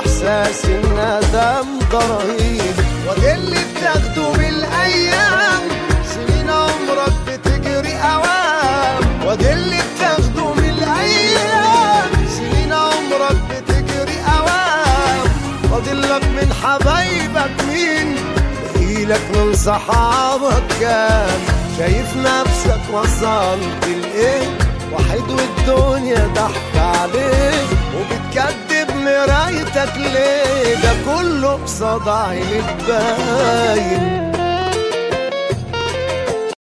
احساس الندم ده رهيب وده اللي بتاخده بالايام سنين عمرك بتجري اوام وده اللي بتاخده من الايام سنين عمرك بتجري اوام فاضلك من حبايبك مين بقيلك من صحابك كام شايف نفسك وصلت لايه واحد والدنيا ضحك عليك وبتكدب مرايتك ليه ده كله قصاد عينك باين